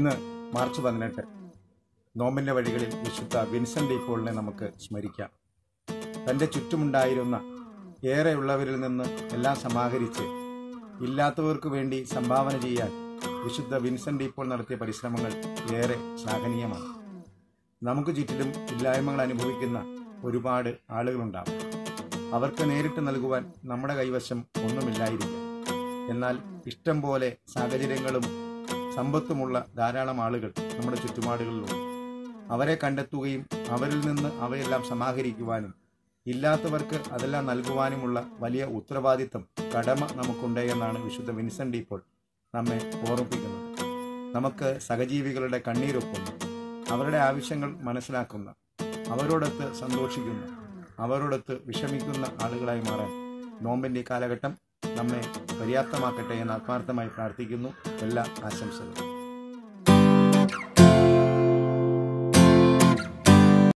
ഇന്ന് മാർച്ച് പതിനെട്ട് നോമ്പിന്റെ വഴികളിൽ വിശുദ്ധ വിൻസെന്റ് ഡി പോളിനെ നമുക്ക് സ്മരിക്കാം തന്റെ ചുറ്റുമുണ്ടായിരുന്ന ഏറെയുള്ളവരിൽ നിന്ന് എല്ലാം സമാഹരിച്ച് ഇല്ലാത്തവർക്ക് വേണ്ടി സംഭാവന ചെയ്യാൻ വിശുദ്ധ വിൻസെന്റ് ഡി പോൾ നടത്തിയ പരിശ്രമങ്ങൾ ഏറെ ശ്ലാഘനീയമാണ് നമുക്ക് ചുറ്റിലും ഇല്ലായ്മകൾ അനുഭവിക്കുന്ന ഒരുപാട് ആളുകളുണ്ടാവും അവർക്ക് നേരിട്ട് നൽകുവാൻ നമ്മുടെ കൈവശം ഒന്നുമില്ലായിരിക്കും എന്നാൽ ഇഷ്ടം പോലെ സാഹചര്യങ്ങളും സമ്പത്തുമുള്ള ധാരാളം ആളുകൾ നമ്മുടെ ചുറ്റുപാടുകളിലുണ്ട് അവരെ കണ്ടെത്തുകയും അവരിൽ നിന്ന് അവയെല്ലാം സമാഹരിക്കുവാനും ഇല്ലാത്തവർക്ക് അതെല്ലാം നൽകുവാനുമുള്ള വലിയ ഉത്തരവാദിത്തം കടമ നമുക്കുണ്ട് എന്നാണ് വിശുദ്ധ വിൻസെന്റ് ഇപ്പോൾ നമ്മെ ഓർമ്മിപ്പിക്കുന്നത് നമുക്ക് സഹജീവികളുടെ കണ്ണീരൊപ്പുന്ന അവരുടെ ആവശ്യങ്ങൾ മനസ്സിലാക്കുന്ന അവരോടൊത്ത് സന്തോഷിക്കുന്ന അവരോടൊത്ത് വിഷമിക്കുന്ന ആളുകളായി മാറാൻ നോമ്പിന്റെ ഈ കാലഘട്ടം നമ്മെ പര്യാപ്തമാക്കട്ടെ എന്ന് ആത്മാർത്ഥമായി പ്രാർത്ഥിക്കുന്നു എല്ലാ ആശംസകളും